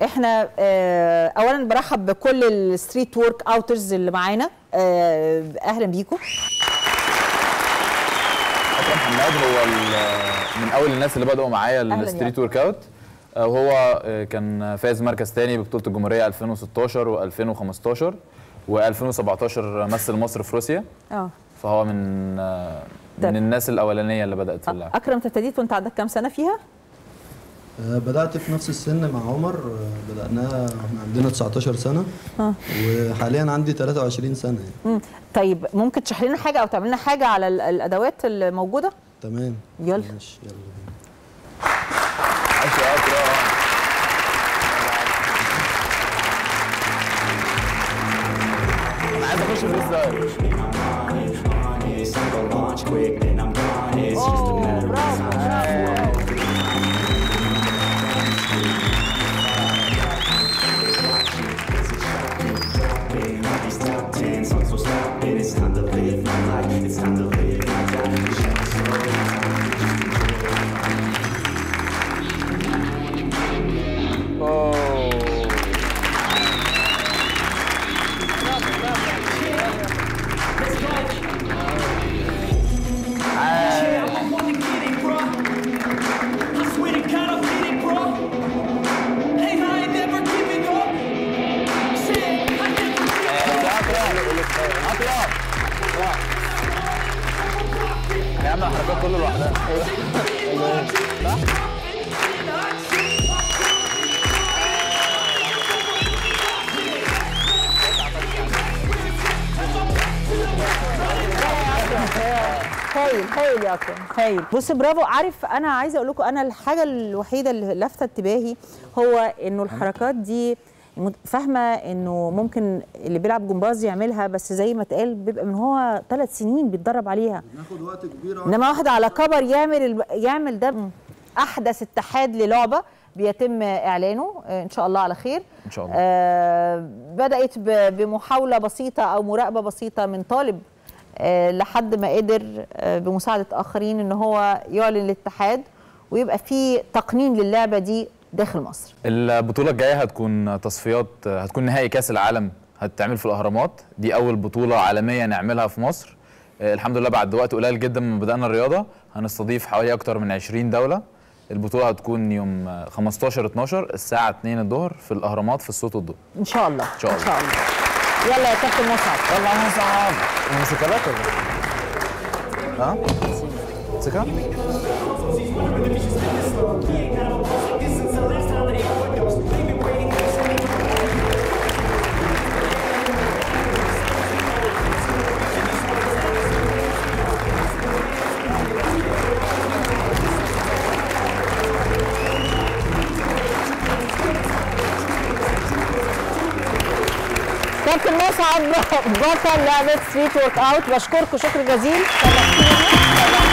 احنا آه، اولا برحب بكل الستريت وورك اوترز اللي معانا آه، اهلا بيكم اكرم حماد هو ال- من اول الناس اللي بداوا معايا أهلاً الستريت يا ورك اوت آه، وهو آه، كان فاز مركز تاني ببطوله الجمهوريه 2016 و2015 و2017 مثل مصر في روسيا اه فهو من آه، طب. من الناس الاولانيه اللي بدات في اللعبه اكرم انت ابتديت وانت عندك كام سنه فيها آه، بدأت في نفس السن مع عمر آه، بدأناها احنا عندنا 19 سنة اه وحاليا عندي 23 سنة يعني. مم. طيب ممكن تشرح لنا حاجه او تعمل لنا حاجه على ال- الادوات الموجوده تمام يلا. ماشي يلا بينا. عاش يا اكرم انا عايز اخش في الستايل نعمل حركات كله لوحدها هايل هايل يا اكرم هايل بص برافو عارف انا عايزه اقول لكم انا الحاجه الوحيده اللي لافته انتباهي هو انه الحركات دي مت- فاهمه انه ممكن اللي بيلعب جمباز يعملها بس زي ما اتقال بيبقى من هو ثلاث سنين بيتدرب عليها ناخد وقت كبير انما واحد على كبر يعمل الب... يعمل ده احدث اتحاد للعبه بيتم اعلانه آه، ان شاء الله على خير ان شاء الله آه بدات ب... بمحاوله بسيطه او مراقبه بسيطه من طالب آه لحد ما قدر آه بمساعده اخرين ان هو يعلن الاتحاد ويبقى في تقنين للعبه دي داخل مصر البطولة الجاية هتكون تصفيات هتكون نهائي كأس العالم هتتعمل في الأهرامات دي أول بطولة عالمية نعملها في مصر آه، الحمد لله بعد وقت قليل جدا من بدأنا الرياضة هنستضيف حوالي أكتر من 20 دولة البطولة هتكون يوم آه، 15 12 الساعة 2 الظهر في الأهرامات في الصوت والضوء ان شاء الله إن شاء الله. ان شاء الله يلا يا كابتن مصعب يلا يا مصعب الموسيقى لك ولا ها؟ موسيقى؟ كابتن مصعب بطل لعبه ستريت ورك اوت بشكركم شكر جزيل شرفتوني